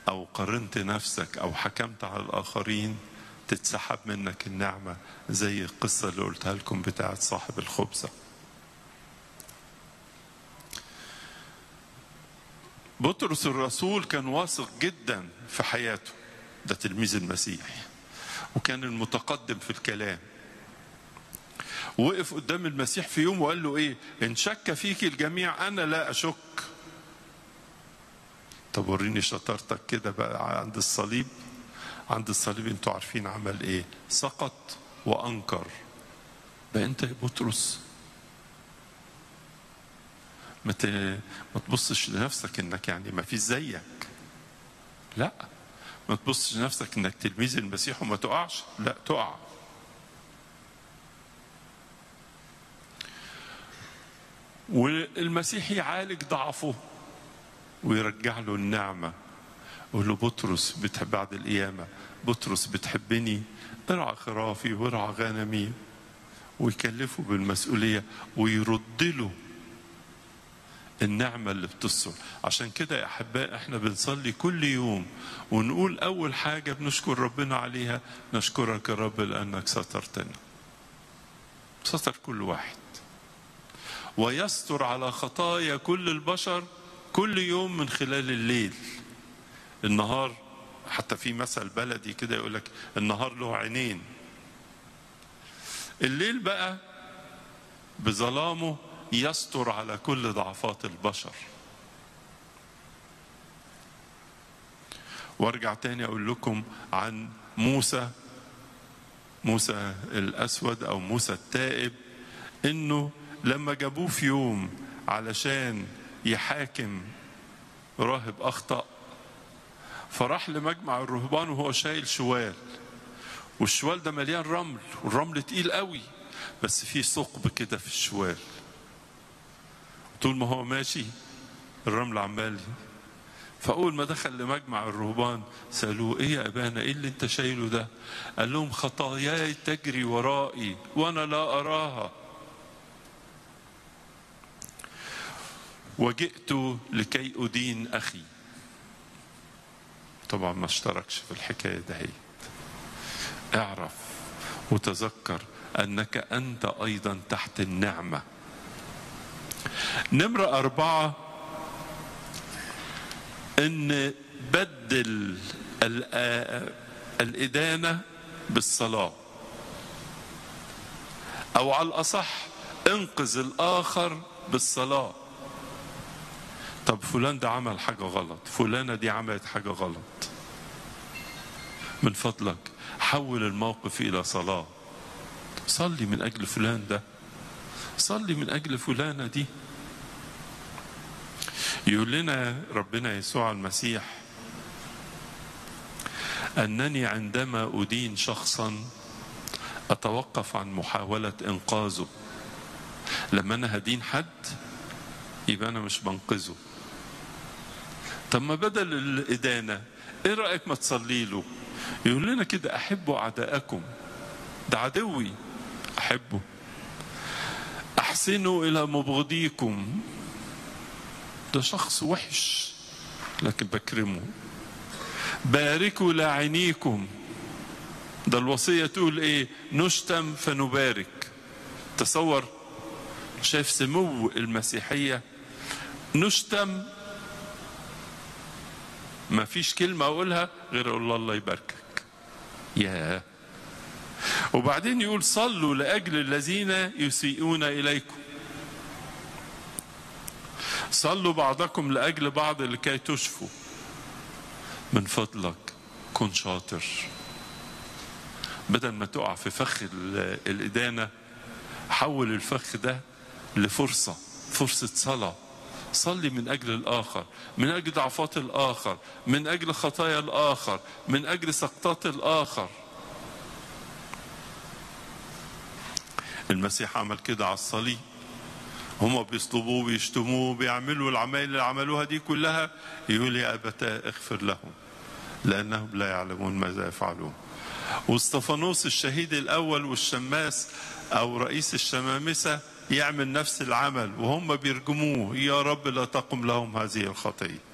او قارنت نفسك او حكمت على الاخرين تتسحب منك النعمه زي القصه اللي قلتها لكم بتاعت صاحب الخبزه بطرس الرسول كان واثق جدا في حياته ده تلميذ المسيح وكان المتقدم في الكلام وقف قدام المسيح في يوم وقال له ايه ان شك فيك الجميع انا لا اشك طب وريني شطارتك كده بقى عند الصليب عند الصليب انتوا عارفين عمل ايه سقط وانكر بقى انت يا بطرس ما ما تبصش لنفسك انك يعني ما فيش زيك لا ما تبصش لنفسك انك تلميذ المسيح وما تقعش لا تقع والمسيح يعالج ضعفه ويرجع له النعمه يقول له بطرس بتحب بعد القيامه بطرس بتحبني ارعى خرافي وارعى غنمي ويكلفه بالمسؤوليه ويرد له النعمة اللي بتصل عشان كده يا أحباء احنا بنصلي كل يوم ونقول أول حاجة بنشكر ربنا عليها نشكرك يا رب لأنك سترتنا ستر كل واحد ويستر على خطايا كل البشر كل يوم من خلال الليل النهار حتى في مثل بلدي كده يقول لك النهار له عينين الليل بقى بظلامه يستر على كل ضعفات البشر وارجع تاني اقول لكم عن موسى موسى الاسود او موسى التائب انه لما جابوه في يوم علشان يحاكم راهب اخطا فراح لمجمع الرهبان وهو شايل شوال والشوال ده مليان رمل والرمل تقيل قوي بس فيه ثقب كده في الشوال طول ما هو ماشي الرمل عمال فأول ما دخل لمجمع الرهبان سألوه إيه يا أبانا إيه اللي أنت شايله ده؟ قال لهم خطاياي تجري ورائي وأنا لا أراها وجئت لكي أدين أخي طبعا ما اشتركش في الحكاية دهيت اعرف وتذكر أنك أنت أيضا تحت النعمة نمرة أربعة إن بدل الإدانة بالصلاة أو على الأصح انقذ الآخر بالصلاة طب فلان ده عمل حاجة غلط فلانة دي عملت حاجة غلط من فضلك حول الموقف إلى صلاة صلي من أجل فلان ده صلي من أجل فلانة دي يقول لنا ربنا يسوع المسيح أنني عندما أدين شخصا أتوقف عن محاولة إنقاذه لما أنا هدين حد يبقى أنا مش بنقذه طب ما بدل الإدانة إيه رأيك ما تصلي له يقول لنا كده أحبوا أعداءكم ده عدوي أحبه أحسنوا إلى مبغضيكم ده شخص وحش لكن بكرمه باركوا لاعنيكم ده الوصية تقول ايه نشتم فنبارك تصور شايف سمو المسيحية نشتم ما فيش كلمة أقولها غير أقول الله الله يباركك يا وبعدين يقول صلوا لأجل الذين يسيئون إليكم صلوا بعضكم لأجل بعض لكي تشفوا من فضلك كن شاطر بدل ما تقع في فخ الإدانة حول الفخ ده لفرصة فرصة صلاة صلي من أجل الآخر من أجل ضعفات الآخر من أجل خطايا الآخر من أجل سقطات الآخر المسيح عمل كده على الصليب هم بيصلبوه بيشتموه بيعملوا العمايل اللي عملوها دي كلها يقول يا أبتاه اغفر لهم لأنهم لا يعلمون ماذا يفعلون واستفانوس الشهيد الأول والشماس أو رئيس الشمامسة يعمل نفس العمل وهم بيرجموه يا رب لا تقم لهم هذه الخطية